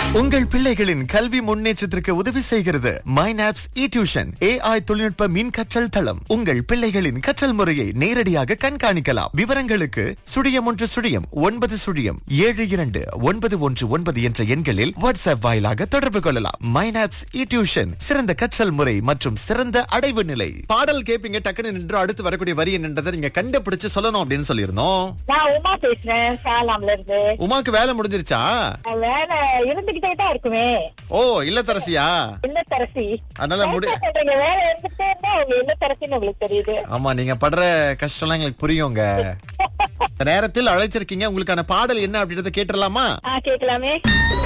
உங்கள் பிள்ளைகளின் கல்வி முன்னேற்றத்திற்கு உதவி செய்கிறது மைனாப்ஸ் இ டியூஷன் ஏஐ தொழில்நுட்ப மின் கற்றல் தளம் உங்கள் பிள்ளைகளின் கற்றல் முறையை நேரடியாக கண்காணிக்கலாம் விவரங்களுக்கு சுழியம் ஒன்று சுழியம் ஒன்பது சுழியம் ஏழு இரண்டு ஒன்பது ஒன்று ஒன்பது என்ற எண்களில் வாட்ஸ்அப் வாயிலாக தொடர்பு கொள்ளலாம் மைனாப்ஸ் இ டியூஷன் சிறந்த கற்றல் முறை மற்றும் சிறந்த அடைவு நிலை பாடல் கேப்பீங்க டக்குன்னு நின்று அடுத்து வரக்கூடிய வரி என்னன்றதை நீங்க கண்டுபிடிச்சு சொல்லணும் அப்படின்னு சொல்லியிருந்தோம் நான் உமா பேசுறேன் சாலாம்ல இருந்து உமாக்கு வேலை முடிஞ்சிருச்சா வேலை இருந்துகிட்டே தான் இருக்குமே ஓ இல்லத்தரசியா இல்லத்தரசி அதனால முடி என்ன சொல்றீங்க வேலை இருந்துட்டே இருந்தா உங்க இல்லத்தரசின்னு உங்களுக்கு தெரியுது ஆமா நீங்க படுற கஷ்டம்லாம் எங்களுக்கு புரியுங்க இந்த நேரத்தில் அழைச்சிருக்கீங்க உங்களுக்கான பாடல் என்ன அப்படின்றத கேட்டுடலாமா ஆ கேட்கலாமே